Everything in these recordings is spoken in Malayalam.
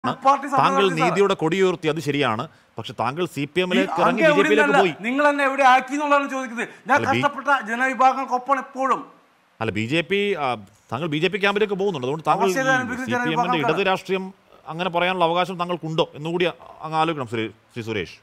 പാർട്ടി സമരം താങ്കൾ നടത്തി സാർ. നീതിയുടെ കൊടിയുയർത്തി അത് ശരിയാണ് പക്ഷെ താങ്കൾ സി പി ഈ എമ്മിലേക്ക് ഇറങ്ങി അങ്ങ് ബി ജെ പിയിലേക്ക് എവിടെയല്ല, പോയി നിങ്ങൾ എന്നെ എവിടെ ആക്കി എന്നുള്ളതാണ് ചോദിക്കുന്നത് ഞാൻ അല്ല, ബി- കഷ്ടപ്പെട്ട ജനവിഭാഗങ്ങൾക്കൊപ്പം എപ്പോഴും അല്ല ബി ജെ പി താങ്കൾ ബി ജെ പി ക്യാമ്പിലേക്ക് പോകുന്നുണ്ട് അതുകൊണ്ട് താങ്കൾ അവസ്ഥ അനുഭവിക്കുന്ന സി പി എമ്മിന്റെ ജനവിഭാഗം ഇടത് രാഷ്ട്രീയം അങ്ങനെ പറയാനുള്ള അവകാശം താങ്കൾക്കുണ്ടോ എന്നുകൂടി അങ്ങ് ആലോചിക്കണം ശ്രീ ശ്രീ സുരേഷ്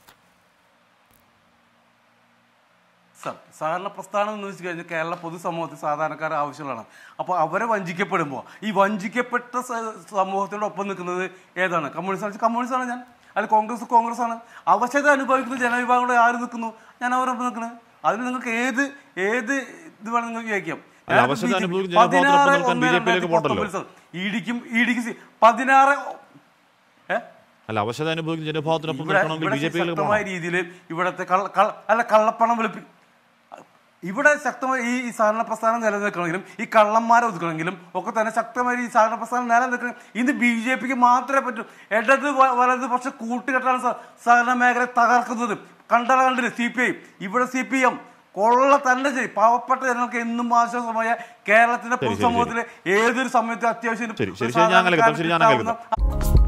സർ സഹകരണ പ്രസ്ഥാനം എന്ന് വെച്ച് കഴിഞ്ഞാൽ കേരള പൊതുസമൂഹത്തിൽ സാധാരണക്കാർ ആവശ്യമുള്ളതാണ് അപ്പോൾ അവരെ വഞ്ചിക്കപ്പെടുമ്പോൾ ഈ വഞ്ചിക്കപ്പെട്ട സ- സമൂഹത്തിനോട് ഒപ്പം നിൽക്കുന്നത് ഏതാണ് കമ്മ്യൂണിസ്റ്റ് ആണ് കമ്മ്യൂണിസ്റ്റ് ആണ് ഞാൻ അല്ല കോൺഗ്രസ് കോൺഗ്രസ് ആണ് അവശത അനുഭവിക്കുന്ന ജനവിഭാഗങ്ങളെ ആര് നിൽക്കുന്നു ഞാൻ അവരൊപ്പം നിൽക്കുന്നത് അതിന് നിങ്ങൾക്ക് ഏത് ഏത് ഇത് വേണം നിങ്ങൾക്ക് വിചാരിക്കാം അല്ല, അവശത അനുഭവിക്കുന്ന ജനവിഭാഗത്തിനൊപ്പം നിൽക്കാൻ BJP യിലേക്ക് പോകണ്ടല്ലോ. ഇടിക്കും ഇടിക്കും സി- പതിനാറ് ഏ അല്ല അവശത അനുഭവിക്കുന്ന ജനവിഭാഗത്തിനൊപ്പം ഇവിടെ നിൽക്കണമെങ്കിൽ ഇവിടെ ബി ജെ പിയിലേക്ക് ശക്തമായ പോകണം രീതിയിൽ ഇവിടുത്തെ കള്ള കള്ള- അല്ല കള്ളപ്പണം വെളുപ്പി ഇവിടെ ശക്തമായ ഈ ഈ സഹകരണ പ്രസ്ഥാനം നിലനിൽക്കണമെങ്കിലും ഈ കള്ളന്മാരെ ഒതുക്കണമെങ്കിലും ഒക്കെ തന്നെ ശക്തമായ ഈ സഹകരണ പ്രസ്ഥാനം നിലനിൽക്കണം ഇത് ബി ജെ പിക്ക് മാത്രമേ പറ്റൂ ഇടത് വ- വലത് പക്ഷെ കൂട്ടുകെട്ടാണ് സ- സഹകരണ മേഖല തകർക്കുന്നത് കണ്ടല കണ്ടില്ല സി പി ഐ ഇവിടെ സി പി എം കൊള്ള തന്നെ ചെയ്യും പാവപ്പെട്ട ജനങ്ങൾക്ക് എന്നും ആശ്വാസമായ കേരളത്തിന്റെ ശരി, ശരി. പൊതുസമൂഹത്തിലെ ഏതൊരു സമയത്തും അത്യാവശ്യം ശരി ശരി ശരി ഞാൻ അങ്ങനെ ശരി ഞാൻ അങ്ങനെ സാധാരണക്കാർക്ക്